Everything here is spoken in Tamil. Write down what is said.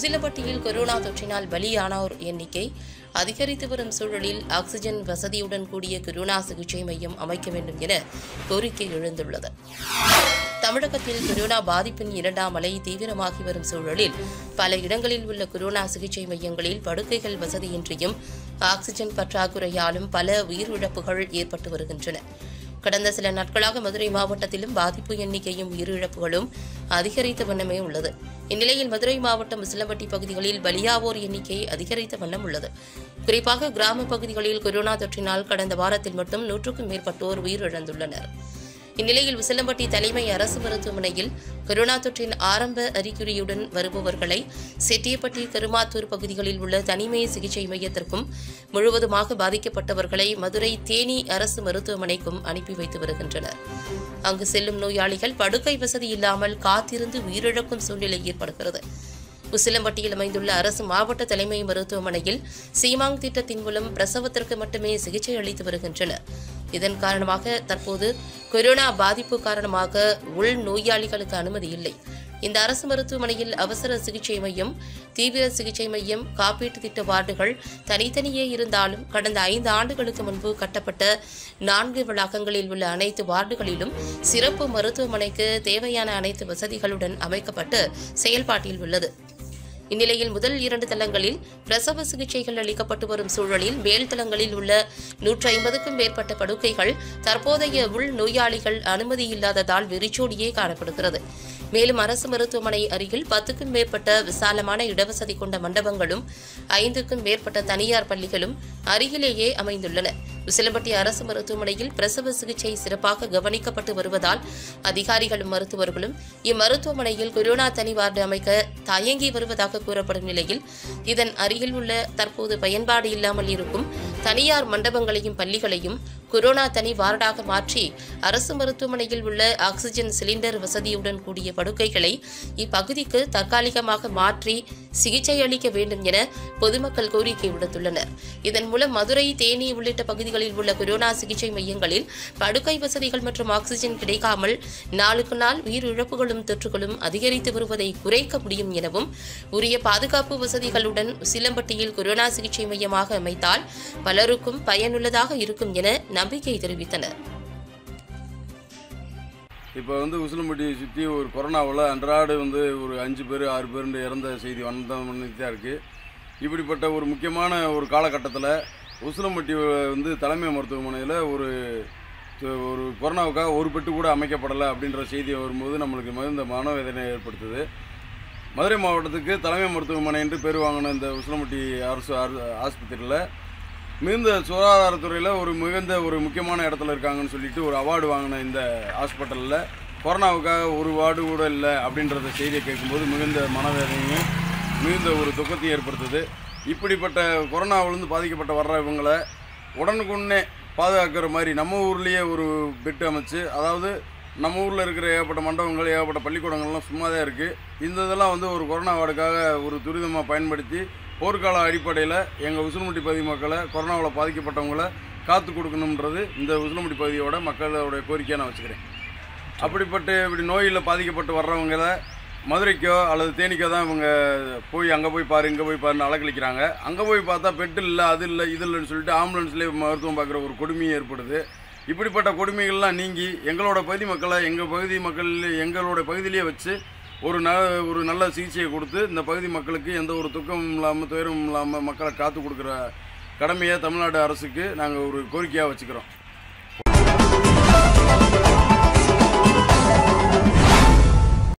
உசிலப்பட்டியில் கொரோனா தொற்றினால் பலியானோர் எண்ணிக்கை அதிகரித்து வரும் சூழலில் ஆக்ஸிஜன் வசதியுடன் கூடிய கொரோனா சிகிச்சை மையம் அமைக்க வேண்டும் என கோரிக்கை எழுந்துள்ளது தமிழகத்தில் கொரோனா பாதிப்பின் இரண்டாம் அலை தீவிரமாகி வரும் சூழலில் பல இடங்களில் உள்ள கொரோனா சிகிச்சை மையங்களில் படுக்கைகள் வசதியின்றியும் ஆக்ஸிஜன் பற்றாக்குறையாலும் பல உயிரிழப்புகள் ஏற்பட்டு வருகின்றன கடந்த சில நாட்களாக மதுரை மாவட்டத்திலும் பாதிப்பு எண்ணிக்கையும் உயிரிழப்புகளும் அதிகரித்த வண்ணமே உள்ளது இந்நிலையில் மதுரை மாவட்டம் உசிலம்பட்டி பகுதிகளில் பலியாவோர் எண்ணிக்கை அதிகரித்த வண்ணம் உள்ளது குறிப்பாக கிராம பகுதிகளில் கொரோனா தொற்றினால் கடந்த வாரத்தில் மட்டும் நூற்றுக்கும் மேற்பட்டோர் உயிரிழந்துள்ளனர் இந்நிலையில் விசிலம்பட்டி தலைமை அரசு மருத்துவமனையில் கொரோனா தொற்றின் ஆரம்ப அறிகுறியுடன் வருபவர்களை செட்டியப்பட்டி கருமாத்தூர் பகுதிகளில் உள்ள தனிமை சிகிச்சை மையத்திற்கும் முழுவதுமாக பாதிக்கப்பட்டவர்களை மதுரை தேனி அரசு மருத்துவமனைக்கும் அனுப்பி வைத்து வருகின்றனர் அங்கு செல்லும் நோயாளிகள் படுக்கை வசதி இல்லாமல் காத்திருந்து உயிரிழக்கும் சூழ்நிலை ஏற்படுகிறது உசிலம்பட்டியில் அமைந்துள்ள அரசு மாவட்ட தலைமை மருத்துவமனையில் சீமாங் திட்டத்தின் மூலம் பிரசவத்திற்கு மட்டுமே சிகிச்சை அளித்து வருகின்றனர் இதன் காரணமாக தற்போது கொரோனா பாதிப்பு காரணமாக உள் நோயாளிகளுக்கு அனுமதி இல்லை இந்த அரசு மருத்துவமனையில் அவசர சிகிச்சை மையம் தீவிர சிகிச்சை மையம் காப்பீட்டு திட்ட வார்டுகள் தனித்தனியே இருந்தாலும் கடந்த ஐந்து ஆண்டுகளுக்கு முன்பு கட்டப்பட்ட நான்கு வளாகங்களில் உள்ள அனைத்து வார்டுகளிலும் சிறப்பு மருத்துவமனைக்கு தேவையான அனைத்து வசதிகளுடன் அமைக்கப்பட்டு செயல்பாட்டில் உள்ளது இந்நிலையில் முதல் இரண்டு தளங்களில் பிரசவ சிகிச்சைகள் அளிக்கப்பட்டு வரும் சூழலில் மேல் தளங்களில் உள்ள நூற்றி ஐம்பதுக்கும் மேற்பட்ட படுக்கைகள் தற்போதைய உள் நோயாளிகள் அனுமதி இல்லாததால் வெறிச்சோடியே காணப்படுகிறது மேலும் அரசு மருத்துவமனை அருகில் பத்துக்கும் மேற்பட்ட விசாலமான இடவசதி கொண்ட மண்டபங்களும் ஐந்துக்கும் மேற்பட்ட தனியார் பள்ளிகளும் அருகிலேயே அமைந்துள்ளன உசிலம்பட்டி அரசு மருத்துவமனையில் பிரசவ சிகிச்சை சிறப்பாக கவனிக்கப்பட்டு வருவதால் அதிகாரிகளும் மருத்துவர்களும் இம்மருத்துவமனையில் கொரோனா தனி வார்டு அமைக்க தயங்கி வருவதாக கூறப்படும் நிலையில் இதன் அருகில் உள்ள தற்போது பயன்பாடு இல்லாமல் இருக்கும் தனியார் மண்டபங்களையும் பள்ளிகளையும் கொரோனா தனி வார்டாக மாற்றி அரசு மருத்துவமனையில் உள்ள ஆக்ஸிஜன் சிலிண்டர் வசதியுடன் கூடிய படுக்கைகளை இப்பகுதிக்கு தற்காலிகமாக மாற்றி சிகிச்சை அளிக்க வேண்டும் என பொதுமக்கள் கோரிக்கை விடுத்துள்ளனர் இதன் மூலம் மதுரை தேனி உள்ளிட்ட பகுதிகளில் உள்ள கொரோனா சிகிச்சை மையங்களில் படுக்கை வசதிகள் மற்றும் ஆக்ஸிஜன் கிடைக்காமல் நாளுக்கு நாள் உயிரிழப்புகளும் தொற்றுகளும் அதிகரித்து வருவதை குறைக்க முடியும் எனவும் உரிய பாதுகாப்பு வசதிகளுடன் சிலம்பட்டியில் கொரோனா சிகிச்சை மையமாக அமைத்தால் பலருக்கும் பயனுள்ளதாக இருக்கும் என நம்பிக்கை தெரிவித்தனர் இப்போ வந்து உசிலம்பட்டியை சுற்றி ஒரு கொரோனாவில் அன்றாடு வந்து ஒரு அஞ்சு பேர் ஆறு பேர் இறந்த செய்தி வந்த தான் இருக்குது இப்படிப்பட்ட ஒரு முக்கியமான ஒரு காலகட்டத்தில் உசிலம்பட்டி வந்து தலைமை மருத்துவமனையில் ஒரு ஒரு கொரோனாவுக்காக ஒரு பெட்டு கூட அமைக்கப்படலை அப்படின்ற செய்தி வரும்போது நம்மளுக்கு மிகுந்த மனவேதனை ஏற்படுத்துது மதுரை மாவட்டத்துக்கு தலைமை மருத்துவமனை என்று பேர் வாங்கின இந்த உசிலம்பட்டி அரசு ஆஸ்பத்திரியில் மிகுந்த சுகாதாரத்துறையில் ஒரு மிகுந்த ஒரு முக்கியமான இடத்துல இருக்காங்கன்னு சொல்லிட்டு ஒரு அவார்டு வாங்கின இந்த ஹாஸ்பிட்டலில் கொரோனாவுக்காக ஒரு வார்டு கூட இல்லை அப்படின்றத செய்தியை கேட்கும்போது மிகுந்த மனவேதனையும் மிகுந்த ஒரு துக்கத்தையும் ஏற்படுத்துது இப்படிப்பட்ட கொரோனாவிலிருந்து பாதிக்கப்பட்ட வர்ற இவங்களை உடனுக்குடனே பாதுகாக்கிற மாதிரி நம்ம ஊர்லேயே ஒரு பெட்டு அமைச்சு அதாவது நம்ம ஊரில் இருக்கிற ஏகப்பட்ட மண்டபங்கள் ஏகப்பட்ட பள்ளிக்கூடங்கள்லாம் சும்மா தான் இருக்குது இந்த இதெல்லாம் வந்து ஒரு கொரோனா வார்டுக்காக ஒரு துரிதமாக பயன்படுத்தி போர்க்கால அடிப்படையில் எங்கள் உசிலம்பட்டி பகுதி மக்களை கொரோனாவில் பாதிக்கப்பட்டவங்கள காத்து கொடுக்கணுன்றது இந்த உசிலம்பட்டி பகுதியோட மக்களோட கோரிக்கையை நான் வச்சுக்கிறேன் அப்படிப்பட்டு இப்படி நோயில் பாதிக்கப்பட்டு வர்றவங்கள மதுரைக்கோ அல்லது தேனிக்கோ தான் இவங்க போய் அங்கே போய் பாரு இங்கே போய் பாருன்னு அலக்கழிக்கிறாங்க அங்கே போய் பார்த்தா பெட்டு இல்லை அது இல்லை இது இல்லைன்னு சொல்லிட்டு ஆம்புலன்ஸ்லேயே மருத்துவம் பார்க்குற ஒரு கொடுமையும் ஏற்படுது இப்படிப்பட்ட கொடுமைகள்லாம் நீங்கி எங்களோட பகுதி மக்களை எங்கள் பகுதி மக்கள் எங்களோட பகுதியிலேயே வச்சு ஒரு ந ஒரு நல்ல சிகிச்சையை கொடுத்து இந்த பகுதி மக்களுக்கு எந்த ஒரு துக்கமும் இல்லாமல் துயரமும் இல்லாமல் மக்களை காத்து கொடுக்குற கடமையை தமிழ்நாடு அரசுக்கு நாங்கள் ஒரு கோரிக்கையாக வச்சுக்கிறோம்